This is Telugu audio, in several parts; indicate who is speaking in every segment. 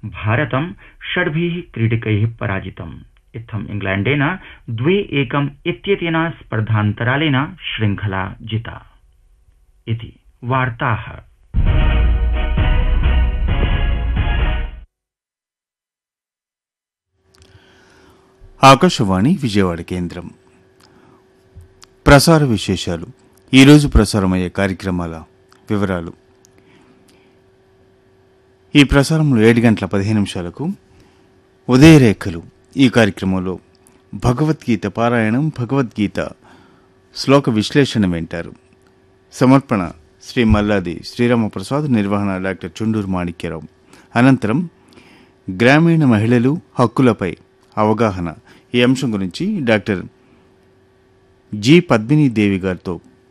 Speaker 1: भारतं षड्भिः क्रीडकैः पराजितम् इत्थम् इंग्लैण्डेन द्वे एकम् इत्येतेन स्पर्धान्तरालेन श्रृङ्खला जिता इति वार्ताः
Speaker 2: ఆకాశవాణి విజయవాడ కేంద్రం ప్రసార విశేషాలు ఈరోజు ప్రసారమయ్యే కార్యక్రమాల వివరాలు ఈ ప్రసారంలో ఏడు గంటల పదిహేను నిమిషాలకు ఉదయరేఖలు ఈ కార్యక్రమంలో భగవద్గీత పారాయణం భగవద్గీత శ్లోక విశ్లేషణ వింటారు సమర్పణ శ్రీ మల్లాది శ్రీరామప్రసాద్ నిర్వహణ డాక్టర్ చుండూరు మాణిక్యరావు అనంతరం గ్రామీణ మహిళలు హక్కులపై అవగాహన ఈ అంశం గురించి డాక్టర్ జి పద్మిని దేవి గారితో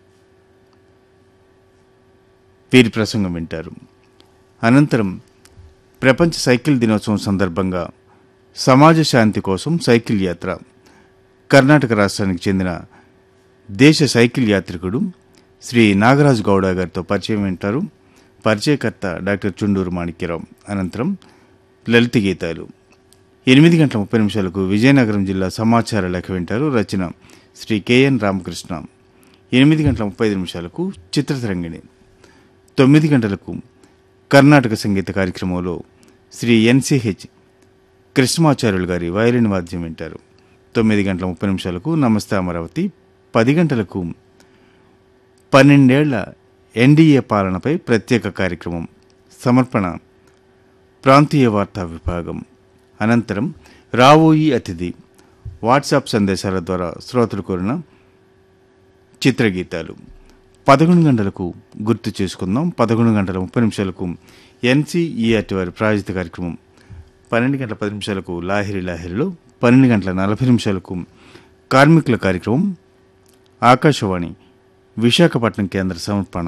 Speaker 2: వీరి ప్రసంగం వింటారు అనంతరం ప్రపంచ సైకిల్ దినోత్సవం సందర్భంగా సమాజ శాంతి కోసం సైకిల్ యాత్ర కర్ణాటక రాష్ట్రానికి చెందిన దేశ సైకిల్ యాత్రికుడు శ్రీ నాగరాజు గౌడ గారితో పరిచయం వింటారు పరిచయకర్త డాక్టర్ చుండూరు మాణిక్యరావు అనంతరం లలిత గీతాలు ఎనిమిది గంటల ముప్పై నిమిషాలకు విజయనగరం జిల్లా సమాచార లేఖ వింటారు రచన శ్రీ కెఎన్ రామకృష్ణ ఎనిమిది గంటల ముప్పై ఐదు నిమిషాలకు చిత్రతరంగిణి తొమ్మిది గంటలకు కర్ణాటక సంగీత కార్యక్రమంలో శ్రీ ఎన్సిహెచ్ కృష్ణమాచార్యులు గారి వయలిన్ వాద్యం వింటారు తొమ్మిది గంటల ముప్పై నిమిషాలకు నమస్తే అమరావతి పది గంటలకు పన్నెండేళ్ల ఎన్డీఏ పాలనపై ప్రత్యేక కార్యక్రమం సమర్పణ ప్రాంతీయ వార్తా విభాగం అనంతరం రావోయి అతిథి వాట్సాప్ సందేశాల ద్వారా శ్రోతలు కోరిన చిత్రగీతాలు పదకొండు గంటలకు గుర్తు చేసుకుందాం పదకొండు గంటల ముప్పై నిమిషాలకు ఎన్సీఈఆర్టీ వారి ప్రాయోజిత కార్యక్రమం పన్నెండు గంటల పది నిమిషాలకు లాహిరి లాహిరిలో పన్నెండు గంటల నలభై నిమిషాలకు కార్మికుల కార్యక్రమం ఆకాశవాణి విశాఖపట్నం కేంద్ర సమర్పణ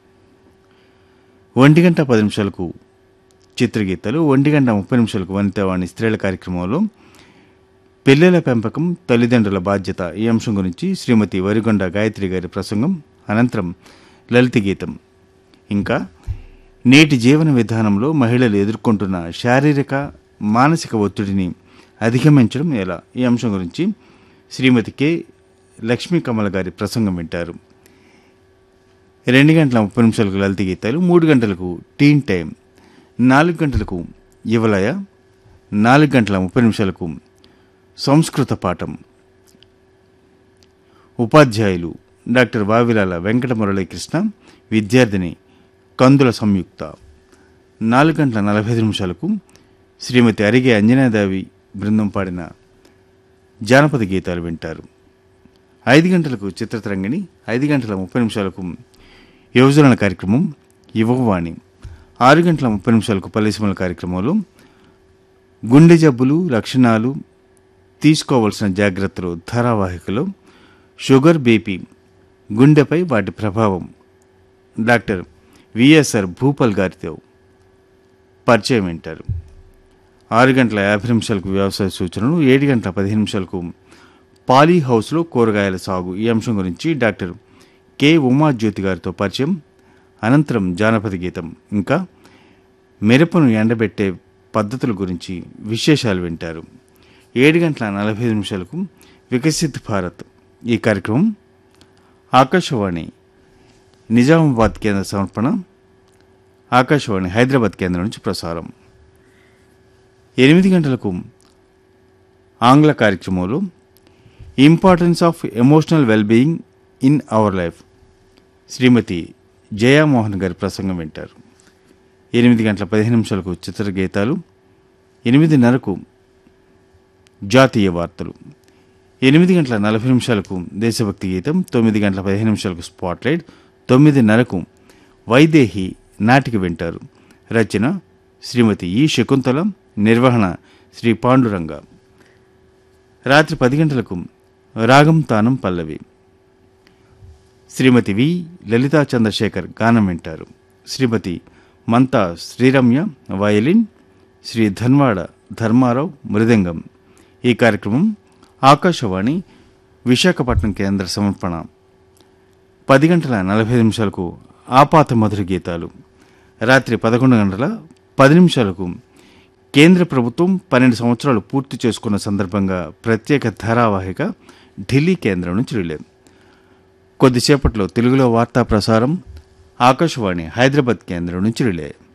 Speaker 2: ఒంటి గంట పది నిమిషాలకు చిత్రగీతాలు ఒంటి గంట ముప్పై నిమిషాలకు వనితావాణి స్త్రీల కార్యక్రమంలో పిల్లల పెంపకం తల్లిదండ్రుల బాధ్యత ఈ అంశం గురించి శ్రీమతి వరిగొండ గాయత్రి గారి ప్రసంగం అనంతరం లలిత గీతం ఇంకా నేటి జీవన విధానంలో మహిళలు ఎదుర్కొంటున్న శారీరక మానసిక ఒత్తిడిని అధిగమించడం ఎలా ఈ అంశం గురించి శ్రీమతి కె లక్ష్మీ కమల గారి ప్రసంగం వింటారు రెండు గంటల ముప్పై నిమిషాలకు లలిత గీతాలు మూడు గంటలకు టీన్ టైం నాలుగు గంటలకు యువలయ నాలుగు గంటల ముప్పై నిమిషాలకు సంస్కృత పాఠం ఉపాధ్యాయులు డాక్టర్ వావిలాల వెంకట మురళీకృష్ణ విద్యార్థిని కందుల సంయుక్త నాలుగు గంటల నలభై ఐదు నిమిషాలకు శ్రీమతి అరిగే అంజనాదేవి బృందం పాడిన జానపద గీతాలు వింటారు ఐదు గంటలకు చిత్రతరంగిణి ఐదు గంటల ముప్పై నిమిషాలకు యువజనుల కార్యక్రమం యువవాణి ఆరు గంటల ముప్పై నిమిషాలకు పల్లెసీమల కార్యక్రమంలో గుండె జబ్బులు లక్షణాలు తీసుకోవలసిన జాగ్రత్తలు ధారావాహికలో షుగర్ బీపీ గుండెపై వాటి ప్రభావం డాక్టర్ విఎస్ఆర్ భూపాల్ గారితో పరిచయం వింటారు ఆరు గంటల యాభై నిమిషాలకు వ్యవసాయ సూచనలు ఏడు గంటల పదిహేను నిమిషాలకు పాలీ హౌస్లో కూరగాయల సాగు ఈ అంశం గురించి డాక్టర్ కె ఉమాజ్యోతి గారితో పరిచయం అనంతరం జానపద గీతం ఇంకా మిరపను ఎండబెట్టే పద్ధతుల గురించి విశేషాలు వింటారు ఏడు గంటల నలభై ఐదు నిమిషాలకు వికసిత్ భారత్ ఈ కార్యక్రమం ఆకాశవాణి నిజామాబాద్ కేంద్ర సమర్పణ ఆకాశవాణి హైదరాబాద్ కేంద్రం నుంచి ప్రసారం ఎనిమిది గంటలకు ఆంగ్ల కార్యక్రమంలో importance of emotional wellbeing in our life Shrimati Jayamohan గారి ప్రసంగం వింటారు ఎనిమిది గంటల పదిహేను నిమిషాలకు చిత్రగీతాలు ఎనిమిదిన్నరకు జాతీయ వార్తలు ఎనిమిది గంటల నలభై నిమిషాలకు దేశభక్తి గీతం తొమ్మిది గంటల పదిహేను నిమిషాలకు స్పాట్లైట్ తొమ్మిదిన్నరకు వైదేహి నాటిక వింటారు రచన శ్రీమతి ఈ శకుంతల నిర్వహణ శ్రీ పాండురంగ రాత్రి పది గంటలకు రాగం తానం పల్లవి శ్రీమతి వి లలితా చంద్రశేఖర్ గానం వింటారు శ్రీమతి మంతా శ్రీరమ్య వయలిన్ శ్రీ ధన్వాడ ధర్మారావు మృదంగం ఈ కార్యక్రమం ఆకాశవాణి విశాఖపట్నం కేంద్ర సమర్పణ పది గంటల నలభై నిమిషాలకు ఆపాత మధుర గీతాలు రాత్రి పదకొండు గంటల పది నిమిషాలకు కేంద్ర ప్రభుత్వం పన్నెండు సంవత్సరాలు పూర్తి చేసుకున్న సందర్భంగా ప్రత్యేక ధారావాహిక ఢిల్లీ కేంద్రం నుంచి రిలే కొద్దిసేపట్లో తెలుగులో వార్తా ప్రసారం ఆకాశవాణి హైదరాబాద్ కేంద్రం నుంచి రిలే